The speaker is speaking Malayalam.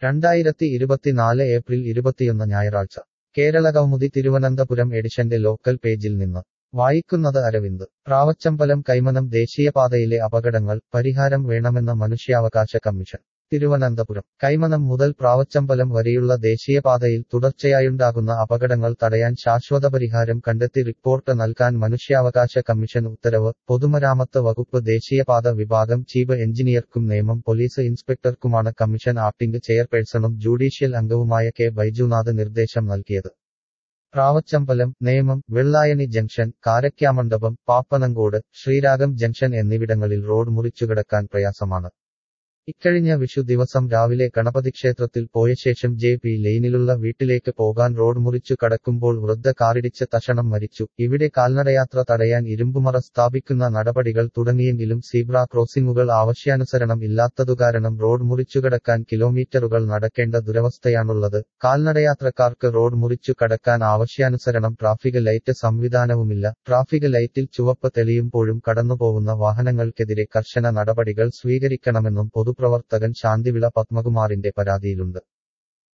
രണ്ടായിരത്തി ഇരുപത്തിനാല് ഏപ്രിൽ ഇരുപത്തിയൊന്ന് ഞായറാഴ്ച കേരള കൗമുദി തിരുവനന്തപുരം എഡിഷന്റെ ലോക്കൽ പേജിൽ നിന്ന് വായിക്കുന്നത് അരവിന്ദ് പ്രാവച്ചമ്പലം കൈമനം ദേശീയപാതയിലെ അപകടങ്ങൾ പരിഹാരം വേണമെന്ന മനുഷ്യാവകാശ കമ്മീഷൻ തിരുവനന്തപുരം കൈമനം മുതൽ പ്രാവച്ചമ്പലം വരെയുള്ള ദേശീയപാതയിൽ തുടർച്ചയായുണ്ടാകുന്ന അപകടങ്ങൾ തടയാൻ ശാശ്വത പരിഹാരം കണ്ടെത്തി റിപ്പോർട്ട് നൽകാൻ മനുഷ്യാവകാശ കമ്മീഷൻ ഉത്തരവ് പൊതുമരാമത്ത് വകുപ്പ് ദേശീയപാത വിഭാഗം ചീഫ് എഞ്ചിനീയർക്കും നിയമം പോലീസ് ഇൻസ്പെക്ടർക്കുമാണ് കമ്മീഷൻ ആക്ടിംഗ് ചെയർപേഴ്സണും ജുഡീഷ്യൽ അംഗവുമായ കെ ബൈജുനാഥ് നിർദ്ദേശം നൽകിയത് പ്രാവച്ചമ്പലം നേമം വെള്ളായണി ജംഗ്ഷൻ കാരക്കാമണ്ഡപം പാപ്പനങ്കോട് ശ്രീരാഗം ജംഗ്ഷൻ എന്നിവിടങ്ങളിൽ റോഡ് മുറിച്ചുകിടക്കാൻ പ്രയാസമാണ് ഇക്കഴിഞ്ഞ വിഷു ദിവസം രാവിലെ ഗണപതി ക്ഷേത്രത്തിൽ പോയ ശേഷം ജെ പി ലൈനിലുള്ള വീട്ടിലേക്ക് പോകാൻ റോഡ് മുറിച്ചു കടക്കുമ്പോൾ വൃദ്ധ കാറിടിച്ച് തഷണം മരിച്ചു ഇവിടെ കാൽനടയാത്ര തടയാൻ ഇരുമ്പുമറ സ്ഥാപിക്കുന്ന നടപടികൾ തുടങ്ങിയെങ്കിലും സീബ്ര ക്രോസിംഗുകൾ ആവശ്യാനുസരണം ഇല്ലാത്തതുകാരണം റോഡ് മുറിച്ചുകടക്കാൻ കിലോമീറ്ററുകൾ നടക്കേണ്ട ദുരവസ്ഥയാണുള്ളത് കാൽനടയാത്രക്കാർക്ക് റോഡ് മുറിച്ചു കടക്കാൻ ആവശ്യാനുസരണം ട്രാഫിക് ലൈറ്റ് സംവിധാനവുമില്ല ട്രാഫിക് ലൈറ്റിൽ ചുവപ്പ് തെളിയുമ്പോഴും കടന്നുപോകുന്ന വാഹനങ്ങൾക്കെതിരെ കർശന നടപടികൾ സ്വീകരിക്കണമെന്നും പൊതുപ്രവർത്തകൻ ശാന്തിവിള പത്മകുമാറിന്റെ പരാതിയിലുണ്ട്